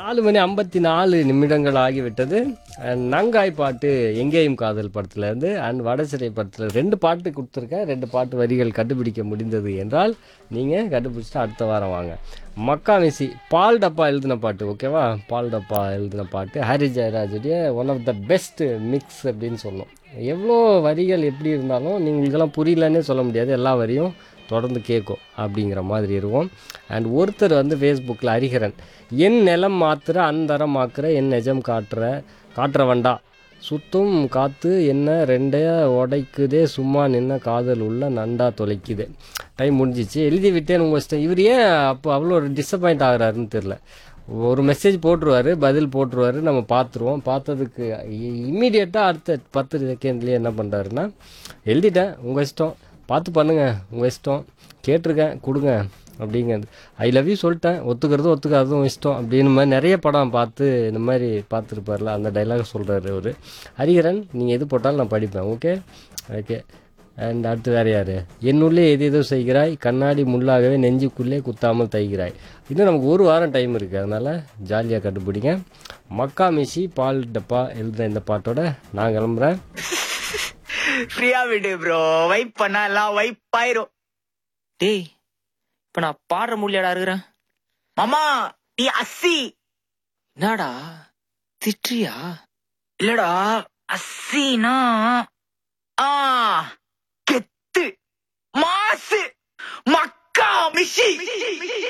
நாலு மணி ஐம்பத்தி நாலு நிமிடங்கள் ஆகிவிட்டது And நங்காய் பாட்டு எங்கேயும் காதல் படத்துல இருந்து அண்ட் வடசிறை படத்துல ரெண்டு பாட்டு கொடுத்துருக்கேன் ரெண்டு பாட்டு வரிகள் கண்டுபிடிக்க முடிந்தது என்றால் நீங்கள் கண்டுபிடிச்சிட்டு அடுத்த வாரம் வாங்க மக்கா மிசி பால் டப்பா எழுதின பாட்டு ஓகேவா பால் டப்பா எழுதின பாட்டு ஹாரி ஜெயராஜுடைய one of the best mix அப்படின்னு சொன்னோம் எவ்வளோ வரிகள் எப்படி இருந்தாலும் நீங்கள் இதெல்லாம் புரியலன்னே சொல்ல முடியாது எல்லா வரியும் தொடர்ந்து கேட்கும் அப்படிங்கிற மாதிரி இருக்கும் அண்ட் ஒருத்தர் வந்து ஃபேஸ்புக்கில் ஹரிஹரன் என் நிலம் மாத்துற அந்தரம் மாக்குற என் நிஜம் காட்டுற காட்டுற வண்டா சுத்தும் காத்து என்ன ரெண்டே உடைக்குதே சும்மா நின்ன காதல் உள்ள நண்டா தொலைக்குது டைம் முடிஞ்சிச்சு எழுதி விட்டேன் உங்கள் இஷ்டம் இவர் ஏன் அப்போ அவ்வளோ டிசப்பாயிண்ட் ஆகுறாருன்னு தெரில ஒரு மெசேஜ் போட்டுருவாரு பதில் போட்டுருவாரு நம்ம பார்த்துருவோம் பார்த்ததுக்கு இம்மீடியட்டாக அடுத்த பத்து செகண்ட்லேயே என்ன பண்ணுறாருன்னா எழுதிட்டேன் உங்கள் இஷ்டம் பார்த்து பண்ணுங்க உங்கள் இஷ்டம் கேட்டிருக்கேன் கொடுங்க அப்படிங்கிறது ஐ லவ் யூ சொல்லிட்டேன் ஒத்துக்கிறதும் ஒத்துக்காததும் இஷ்டம் அப்படின்னு மாதிரி நிறைய படம் பார்த்து இந்த மாதிரி பார்த்துருப்பார்ல அந்த டைலாக் சொல்கிறாரு அவர் ஹரிஹரன் நீங்கள் எது போட்டாலும் நான் படிப்பேன் ஓகே ஓகே அண்ட் அடுத்து வேறு யார் என்னுள்ளே எது ஏதோ செய்கிறாய் கண்ணாடி முள்ளாகவே நெஞ்சுக்குள்ளே குத்தாமல் தைகிறாய் இன்னும் நமக்கு ஒரு வாரம் டைம் இருக்குது அதனால் ஜாலியாக கண்டுபிடிங்க மக்கா மிஷி பால் டப்பா எழுதுன இந்த பாட்டோட நான் கிளம்புறேன் ஃப்ரீயா விடு ப்ரோ வைப் பண்ணா எல்லாம் வைப் ஆயிரும் டேய் இப்ப நான் பாடுற முடியாடா இருக்கிறேன் மாமா நீ அஸ்ஸி என்னடா திட்டுறியா இல்லடா அஸ்ஸினா ஆ கெத்து மாசு மக்கா மிஷி